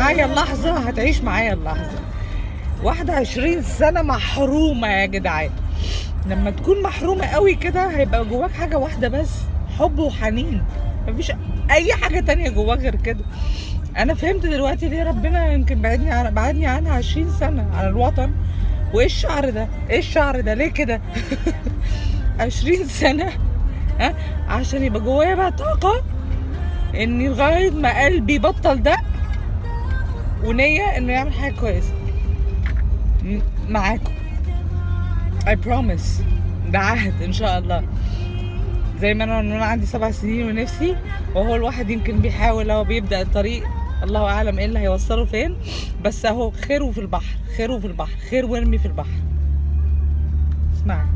معايا اللحظة هتعيش معايا اللحظة واحدة عشرين سنة محرومة يا جدعان لما تكون محرومة قوي كده هيبقى جواك حاجة واحدة بس حب وحنين مفيش أي حاجة تانية جواك غير كده أنا فهمت دلوقتي ليه ربنا يمكن بعدني عن بعدني عنها عشرين سنة على الوطن وإيه الشعر ده؟ إيه الشعر ده؟ ليه كده؟ عشرين سنة ها عشان يبقى جوايا بقى طاقة إني لغاية ما قلبي بطل دق ونية إنه يعمل حاجة كويسة م- معاكم I promise ده عهد ان شاء الله زي ما انا من وانا عندي سبع سنين ونفسي وهو الواحد يمكن بيحاول هو بيبدا الطريق الله اعلم ايه اللي هيوصله فين بس اهو خيره في البحر خيره في البحر خير وارمي في البحر اسمعي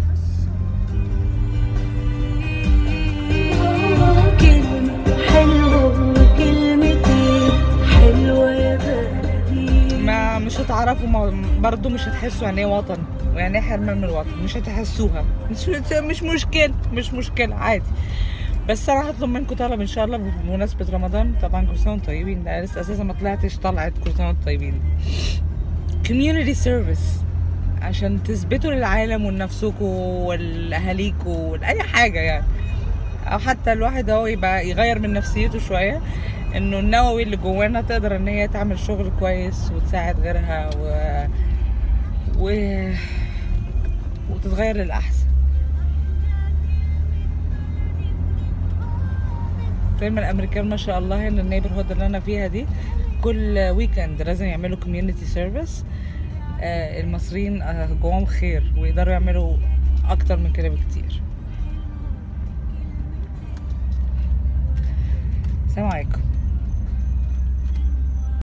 كلمة حلوة وكلمتين حلوة يا بلدي ما مش هتعرفوا ما برضه مش هتحسوا يعني ايه وطن ويعني ايه حرمان من الوطن مش هتحسوها مش مش مشكله مش مشكله عادي بس انا هطلب منكم طلب ان شاء الله بمناسبه رمضان طبعا كل سنه وانتم طيبين ده لسه اساسا ما طلعتش طلعت كل سنه وانتم طيبين community service عشان تثبتوا للعالم ولنفسكم ولاهاليكم ولاي حاجه يعني او حتى الواحد هو يبقى يغير من نفسيته شويه انه النووي اللي جوانا تقدر ان هي تعمل شغل كويس وتساعد غيرها و... و... وتتغير للاحسن زي ما الامريكان ما شاء الله هنا النيبر هود اللي انا فيها دي كل ويكند لازم يعملوا كوميونتي سيرفيس المصريين آه، جواهم خير ويقدروا يعملوا اكتر من كده بكتير السلام عليكم